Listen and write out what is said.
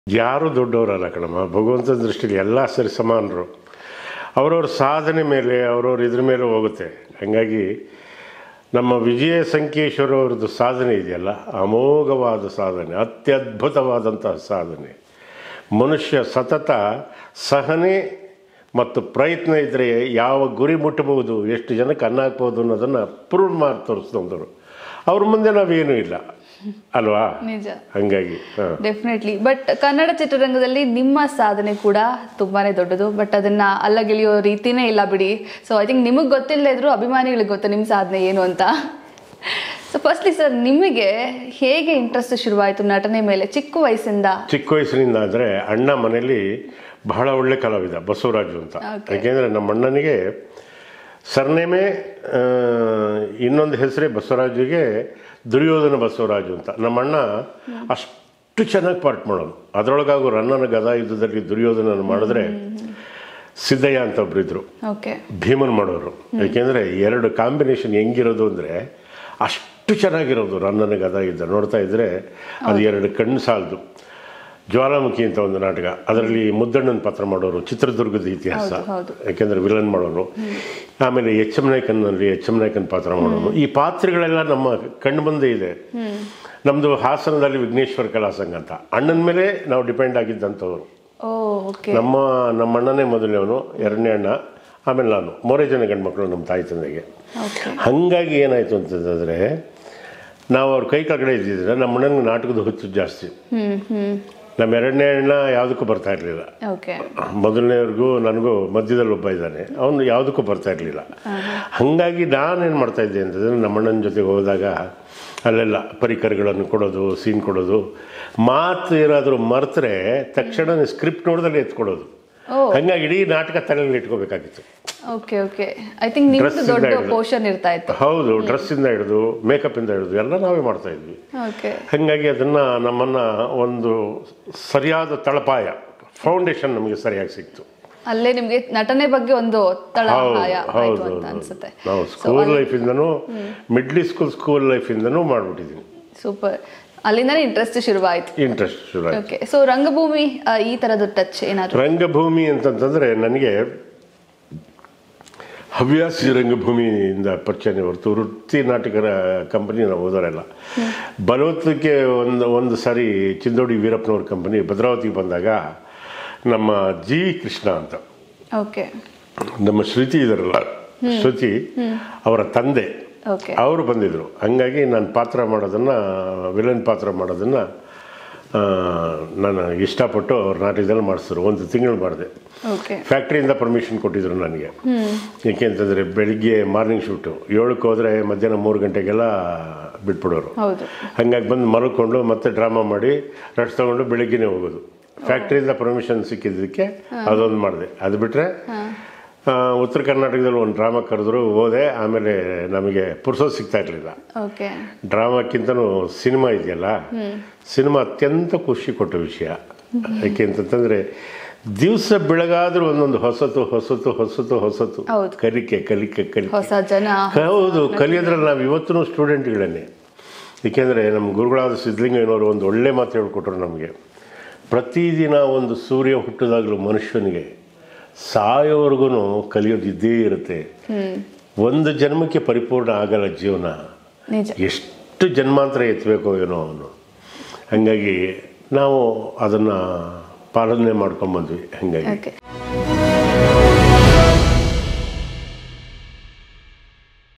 ಯಾರೂ ದೊಡ್ಡವರಲ್ಲ ಕಣಮ್ಮ ಭಗವಂತನ ದೃಷ್ಟಿಲಿ ಎಲ್ಲ ಸರಿ ಸಮಾನರು ಅವ್ರವ್ರ ಸಾಧನೆ ಮೇಲೆ ಅವ್ರವ್ರ ಇದ್ರ ಮೇಲೆ ಹೋಗುತ್ತೆ ಹಾಗಾಗಿ ನಮ್ಮ ವಿಜಯ ಸಂಕೇಶ್ವರ ಅವ್ರದ್ದು ಸಾಧನೆ ಇದೆಯಲ್ಲ ಅಮೋಘವಾದ ಸಾಧನೆ ಅತ್ಯದ್ಭುತವಾದಂತಹ ಸಾಧನೆ ಮನುಷ್ಯ ಸತತ ಸಹನೆ ಮತ್ತು ಪ್ರಯತ್ನ ಇದ್ದರೆ ಯಾವ ಗುರಿ ಮುಟ್ಟಬಹುದು ಎಷ್ಟು ಜನಕ್ಕೆ ಅನ್ನ ಹಾಕ್ಬೋದು ಅನ್ನೋದನ್ನು ಪ್ರೂವ್ ಮಾಡಿ ತೋರಿಸ್ದವರು ಅವ್ರ ಮುಂದೆ ನಾವೇನೂ ಇಲ್ಲ ಅಲ್ವಾ ನಿಜ ಹಂಗಾಗಿ ಹಾಂ ಡೆಫಿನೆಟ್ಲಿ ಬಟ್ ಕನ್ನಡ ಚಿತ್ರರಂಗದಲ್ಲಿ ನಿಮ್ಮ ಸಾಧನೆ ಕೂಡ ತುಂಬಾನೇ ದೊಡ್ಡದು ಬಟ್ ಅದನ್ನ ಅಲ್ಲಗೆಳೆಯೋ ರೀತಿನೇ ಇಲ್ಲ ಬಿಡಿ ಸೊ ಐ ಥಿಂಕ್ ನಿಮಗೆ ಗೊತ್ತಿಲ್ಲದೆ ಇದ್ರು ಅಭಿಮಾನಿಗಳಿಗೆ ಗೊತ್ತು ನಿಮ್ಮ ಸಾಧನೆ ಏನು ಅಂತ ಸೊ ಫಸ್ಟ್ಲಿ ಸರ್ ನಿಮಗೆ ಹೇಗೆ ಇಂಟ್ರೆಸ್ಟ್ ಶುರುವಾಯಿತು ನಟನೆ ಮೇಲೆ ಚಿಕ್ಕ ವಯಸ್ಸಿಂದ ಚಿಕ್ಕ ವಯಸ್ಸಿನಿಂದ ಅಂದರೆ ಅಣ್ಣ ಮನೇಲಿ ಬಹಳ ಒಳ್ಳೆ ಕಲಾವಿದ ಬಸವರಾಜು ಅಂತ Okay. ಯಾಕೆಂದರೆ ನಮ್ಮ ಅಣ್ಣನಿಗೆ ಸರ್ನೇಮೇ ಆ, ಇನ್ನೊಂದು ಹೆಸರೇ ಬಸವರಾಜುಗೆ ದುರ್ಯೋಧನ ಬಸವರಾಜು ಅಂತ ನಮ್ಮ ಅಣ್ಣ ಅಷ್ಟು ಚೆನ್ನಾಗಿ ಪಾರ್ಟ್ ಮಾಡೋನು ಅದರೊಳಗಾಗು ರನ್ನನ ಗದಾ ಯುದ್ಧದಲ್ಲಿ ದುರ್ಯೋಧನನ ಮಾಡಿದ್ರೆ ಸಿದ್ದಯ್ಯ ಅಂತ ಒಬ್ಬರಿದ್ರು ಓಕೆ ಭೀಮನ್ ಮಾಡೋರು ಯಾಕೆಂದರೆ ಎರಡು ಕಾಂಬಿನೇಷನ್ ಹೆಂಗಿರೋದು ಅಂದರೆ ಅಷ್ಟು ಚೆನ್ನಾಗಿರೋದು ರನ್ನನ ಗದ ಇದ್ದ ನೋಡ್ತಾ ಇದ್ದರೆ ಅದು ಎರಡು ಕಣ್ಣು ಸಾಲದು ಜ್ವಾಲಾಮುಖಿ ಅಂತ ಒಂದು ನಾಟಕ ಅದರಲ್ಲಿ ಮುದ್ದಣ್ಣನ ಪಾತ್ರ ಮಾಡೋರು ಚಿತ್ರದುರ್ಗದ ಇತಿಹಾಸ ಹೌದು, ಹೌದು. ಯಾಕೆಂದರೆ ವಿಲನ್ ಮಾಡೋರು ಆಮೇಲೆ ಎಚ್ ಎಂ ನಾಯ್ಕನ್ನಲ್ಲಿ ಎಚ್ ಎಂ ನಾಯ್ಕನ್ ಪಾತ್ರ ಮಾಡೋನು ಈ ಪಾತ್ರಗಳೆಲ್ಲ ನಮ್ಮ ಕಣ್ಣು ಮುಂದೆ ಇದೆ ನಮ್ಮದು ಹಾಸನದಲ್ಲಿ ವಿಘ್ನೇಶ್ವರ ಕಲಾ ಸಂಘ ಅಂತ ಅಣ್ಣನ ಮೇಲೆ ನಾವು ಡಿಪೆಂಡ್ ಆಗಿದ್ದಂಥವ್ರು ಓ ಓಕೆ ನಮ್ಮ ನಮ್ಮ ಅಣ್ಣನೇ ಮೊದಲನೇವನು ಎರಡನೇ ಅಣ್ಣ ಆಮೇಲೆ ನಾನು ಮೂರೇ ಜನ ಗಂಡ್ಮಕ್ಳು ನಮ್ಮ ತಾಯಿ ತಂದೆಗೆ ಓಕೆ ಹಾಗಾಗಿ ಏನಾಯಿತು ಅಂತಂದರೆ ನಾವು ಅವ್ರ ಕೈ ಕೆಳಗಡೆ ಇದ್ದಿದ್ರೆ ನಮ್ಮ ಅಣ್ಣನಿಗೆ ನಾಟಕದ ಹುಚ್ಚು ಜಾಸ್ತಿ ಹ್ಮ್ ಹ್ಮ್ ನಮ್ಮ ಎರಡನೇ ಅಣ್ಣ ಯಾವುದಕ್ಕೂ ಬರ್ತಾ ಇರಲಿಲ್ಲ ಓಕೆ ಮೊದಲನೇವ್ರಿಗೂ ನನಗೂ ಮಧ್ಯದಲ್ಲಿ ಒಬ್ಬ ಇದ್ದಾನೆ ಅವನು ಯಾವುದಕ್ಕೂ ಬರ್ತಾ ಇರಲಿಲ್ಲ ಹಾಗಾಗಿ ನಾನೇನು ಮಾಡ್ತಾ ಇದ್ದೆ ಅಂತಂದರೆ ನಮ್ಮ ಅಣ್ಣನ ಜೊತೆಗೆ ಹೋದಾಗ ಅಲ್ಲೆಲ್ಲ ಪರಿಕರಗಳನ್ನು ಕೊಡೋದು ಸೀನ್ ಕೊಡೋದು ಮಾತು ಏನಾದರೂ ಮರೆತರೆ ತಕ್ಷಣ ಸ್ಕ್ರಿಪ್ಟ್ ನೋಡ್ದಲ್ಲಿ ಎತ್ಕೊಡೋದು ಓ ಹಂಗಾಗಿ ಇಡೀ ನಾಟಕ ತಲೆಯಲ್ಲಿ ಇಟ್ಕೋಬೇಕಾಗಿತ್ತು ಓಕೆ ಓಕೆ ಐ ಥಿಂಕ್ ನಿಮ್ದು Dress ದೊಡ್ಡ ಇಂದ ಹಿಡ್ದು. ಪೋರ್ಷನ್ ಇರ್ತಾ ಇತ್ತು ಹೌದು ಡ್ರೆಸ್ಸಿಂದ ಹಿಡಿದು ಮೇಕಪ್ಪಿಂದ ಹಿಡಿದು ಎಲ್ಲ ನಾವೇ ಮಾಡ್ತಾ ಇದ್ವಿ ಓಕೆ ಹಾಗಾಗಿ ಅದನ್ನು ನಮ್ಮನ್ನು ಒಂದು ಸರಿಯಾದ ತಳಪಾಯ ಫೌಂಡೇಶನ್ ನಮಗೆ ಸರಿಯಾಗಿ ಸಿಕ್ತು ಅಲ್ಲೇ ನಿಮ್ಗೆ ನಟನೆ ಬಗ್ಗೆ ಒಂದು ತಳಹಾಯ ಹೌದು ಆಯ್ತು ಹೌದು ಅಂತ ಹೌದು. ಅನ್ಸುತ್ತೆ ನಾವು ಸ್ಕೂಲ್ ಲೈಫಿಂದನೂ ಮಿಡ್ಲ್ ಸ್ಕೂಲ್ ಸ್ಕೂಲ್ ಲೈಫಿಂದನೂ ಮಾಡ್ಬಿಟ್ಟಿದ್ದೀನಿ ಸೂಪರ್ ಅಲ್ಲಿಂದನೇ ಇಂಟ್ರೆಸ್ಟ್ ಶುರುವಾಯ್ತು ಇಂಟ್ರೆಸ್ಟ್ ಶುರು ಆಯ್ತು. ಓಕೆ ಸೊ ರಂಗಭೂಮಿ ಆ, ಈ ತರದ ಟಚ್ ಏನಾದ್ರು ರಂಗಭೂಮಿ ಅಂತಂತಂದರೆ ನನಗೆ ಹವ್ಯಾಸಿ ರಂಗಭೂಮಿಯಿಂದ ಪರಿಚಯನೇ ಹೊರತು ವೃತ್ತಿ ನಾಟಕರ ಕಂಪನಿ ನಾವು ಓದೋರಲ್ಲ ಬಲವತ್ತಕ್ಕೆ ಒಂದು ಒಂದು ಸಾರಿ ಚಿಂದೋಡಿ ವೀರಪ್ಪನವ್ರ ಕಂಪನಿ ಭದ್ರಾವತಿಗೆ ಬಂದಾಗ ನಮ್ಮ ಜಿ ಕೃಷ್ಣ ಅಂತ ಓಕೆ ನಮ್ಮ ಶ್ರುತಿ ಇದಾರಲ್ಲ ಶ್ರುತಿ ಅವರ ತಂದೆ ಓಕೆ ಅವರು ಬಂದಿದ್ದರು ಹಂಗಾಗಿ ನಾನು ಪಾತ್ರ ಮಾಡೋದನ್ನು ವಿಲನ್ ಪಾತ್ರ ಮಾಡೋದನ್ನು ನಾನು ಇಷ್ಟಪಟ್ಟು ಅವ್ರ ನಾಟಕದಲ್ಲಿ ಮಾಡಿಸಿದ್ರು ಒಂದು ತಿಂಗಳು ಮಾಡಿದೆ ಓಕೆ ಫ್ಯಾಕ್ಟ್ರಿಯಿಂದ ಪರ್ಮಿಷನ್ ಕೊಟ್ಟಿದ್ರು ನನಗೆ ಏಕೆ ಅಂತಂದರೆ ಬೆಳಿಗ್ಗೆ ಮಾರ್ನಿಂಗ್ ಶೂಟು ಏಳಕ್ಕೆ ಹೋದರೆ ಮಧ್ಯಾಹ್ನ ಮೂರು ಗಂಟೆಗೆಲ್ಲ ಬಿಟ್ಬಿಡೋರು ಹೌದು ಹಂಗಾಗಿ ಬಂದು ಮಲ್ಕೊಂಡು ಮತ್ತೆ ಡ್ರಾಮಾ ಮಾಡಿ ರೆಸ್ಟ್ ತೊಗೊಂಡು ಬೆಳಿಗ್ಗೆನೇ ಹೋಗೋದು ಫ್ಯಾಕ್ಟ್ರಿಯಿಂದ ಪರ್ಮಿಷನ್ ಸಿಕ್ಕಿದ್ದಕ್ಕೆ ಅದೊಂದು ಮಾಡಿದೆ ಅದು ಬಿಟ್ಟರೆ ಉತ್ತರ ಕರ್ನಾಟಕದಲ್ಲಿ ಒಂದು ಡ್ರಾಮಾ ಕರೆದ್ರು ಹೋದೆ ಆಮೇಲೆ ನಮಗೆ ಪುರ್ಸೋದು ಸಿಗ್ತಾ ಇರಲಿಲ್ಲ ಓಕೆ ಡ್ರಾಮಾಕ್ಕಿಂತನೂ ಸಿನಿಮಾ ಇದೆಯಲ್ಲ ಸಿನಿಮಾ ಅತ್ಯಂತ ಖುಷಿ ಕೊಟ್ಟ ವಿಷಯ ಯಾಕೆ ಅಂತಂತಂದರೆ ದಿವಸ ಬೆಳಗಾದ್ರೂ ಒಂದೊಂದು ಹೊಸತು ಹೊಸತು ಹೊಸತು ಹೊಸತು ಹೌದು. ಕಲಿಕೆ ಕಲಿಕೆ ಕಲಿಕೆ ಹೊಸ ಜನ ಹೌದು ಕಲಿಯೋದ್ರಲ್ಲಿ ನಾವು ಇವತ್ತೂ ಸ್ಟೂಡೆಂಟ್ಗಳನ್ನೇ ಏಕೆಂದರೆ ನಮ್ಮ ಗುರುಗಳಾದ ಸಿದ್ಧಲಿಂಗಯ್ಯನವರು ಒಂದು ಒಳ್ಳೆ ಮಾತು ಹೇಳ್ಕೊಟ್ರು ನಮಗೆ ಪ್ರತಿದಿನ ಒಂದು ಸೂರ್ಯ ಹುಟ್ಟಿದಾಗಲೂ ಮನುಷ್ಯನಿಗೆ ಸಾಯೋವರೆಗೂ ಕಲಿಯೋದು ಇದ್ದೇ ಇರುತ್ತೆ ಒಂದು ಜನ್ಮಕ್ಕೆ ಪರಿಪೂರ್ಣ ಆಗಲ್ಲ ಜೀವನ ನಿಜ ಎಷ್ಟು ಜನ್ಮಾಂತರ ಎತ್ತಬೇಕೋ ಏನೋ ಅವನು ಹಾಗಾಗಿ ನಾವು ಅದನ್ನು ಪಾಲನೆ ಮಾಡ್ಕೊಂಬಂದ್ವಿ ಹಾಗಾಗಿ ಓಕೆ